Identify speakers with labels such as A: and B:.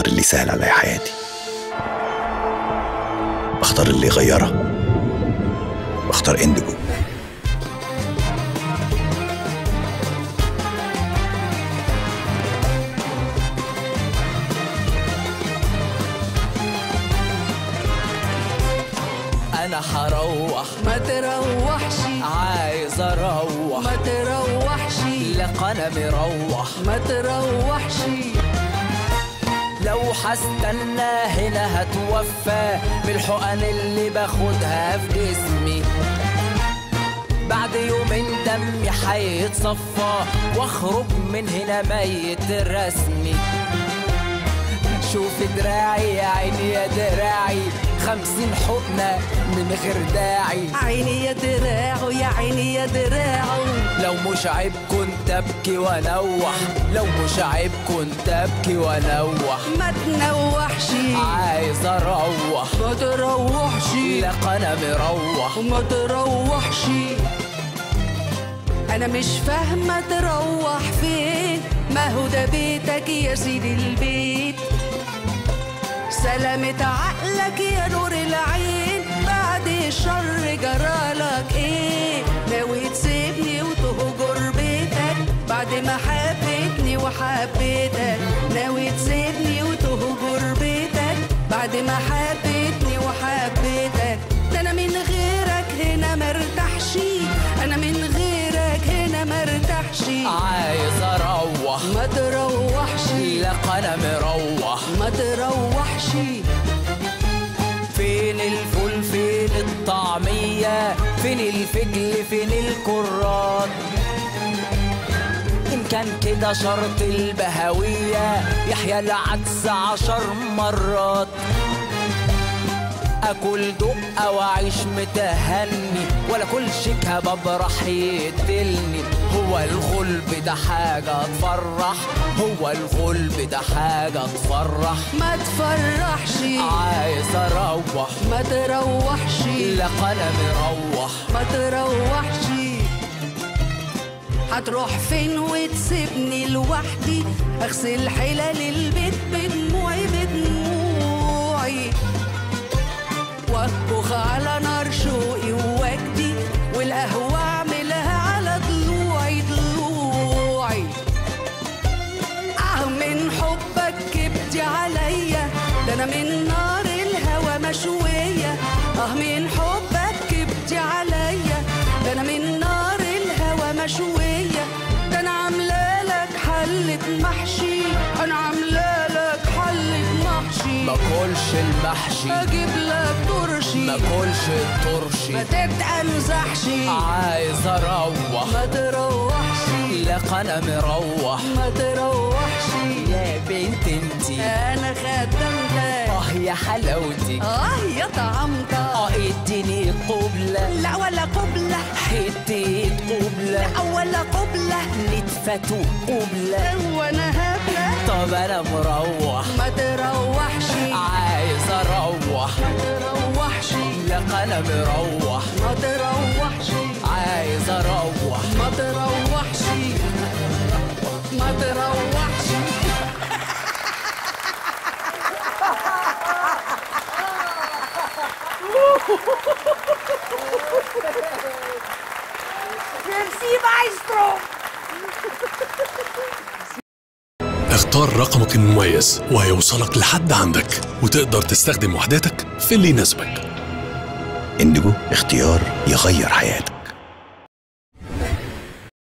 A: بختار اللي سهل على حياتي بختار اللي يغيرها بختار اندجو
B: انا هروح
C: ما تروحش
B: عايز اروح
C: ما تروحش
B: لك انا مروح
C: ما تروحش
B: لو هستنى هنا هتوفى بالحقن اللي باخدها في جسمي بعد يومين دمي هيتصفى واخرج من هنا ميت رسمي شوف دراعي يا عيني يا دراعي خمسين حقنة من غير داعي
C: عيني يا دراعه يا عيني يا دراعه
B: لو مش عيب كنت ابكي وانوح لو مش عيب كنت ابكي وانوح
C: ما تنوحش
B: عايز اروح
C: ما تروحش
B: لك انا مروح
C: وما تروحش انا مش فاهمه تروح فين ما هو ده بيتك يا سيدي البيت سلامة عقلك يا نور العين بعد الشر جرالك ايه ناوي تسيبني وتهجر بيتك بعد ما حبيتني وحبيتك ناوي تسيبني وتهجر بيتك بعد ما حبيتني وحبيتك ده انا من غيرك هنا مرتاحش انا من غيرك هنا مرتاحش
B: عايز اروح
C: ما تروحش
B: لك انا مروح
C: ما تروحش
B: فين الفول فين الطعمية فين الفجل فين الكرات إن كان كده شرط البهوية يحيى العدس عشر مرات أكل دقة وأعيش متهني ولا كل شيك هباب راح يقتلني هو الغلب ده حاجة تفرح هو الغلب ده حاجة تفرح
C: ما تفرحش
B: عايز اروح
C: ما تروحش
B: لك انا مروح
C: ما تروحش هتروح فين وتسيبني لوحدي اغسل حلال البيت بدموعي بدموعي واطبخ على نار شوقي ووجدي والقهوة اعملها على ضلوعي ضلوعي اه من حبك كبتي عليا ده انا من نار الهوى مشوية اه من حبك كبتي عليا ده انا من نار الهوى مشوية ده انا عاملة لك حلة محشي انا عاملة لك حلة محشي
B: ما كلش المحشي
C: اجيب لك ترشي
B: ما كلش الترشي
C: ما تتأنزحش
B: عايز اروح
C: ما تروحش
B: لك انا مروح
C: ما تروحش
B: يا بنت انتي
C: انا خدمتك
B: اه يا حلاوتي
C: اه يا طعمتك
B: اه اديني قبلة
C: لا ولا قبلة
B: حتة قبلة
C: لا ولا قبلة
B: نتفتو قبلة
C: وانا هبلة
B: طب انا مروح
C: ما تروحش
B: عايز اروح
C: ما تروحش
B: لك انا مروح
C: ما تروحش
B: عايز اروح
C: ما تروحش ما تروحش
D: اختار رقمك المميز وهيوصلك لحد عندك وتقدر تستخدم وحداتك في اللي يناسبك
A: اندجو اختيار يغير حياتك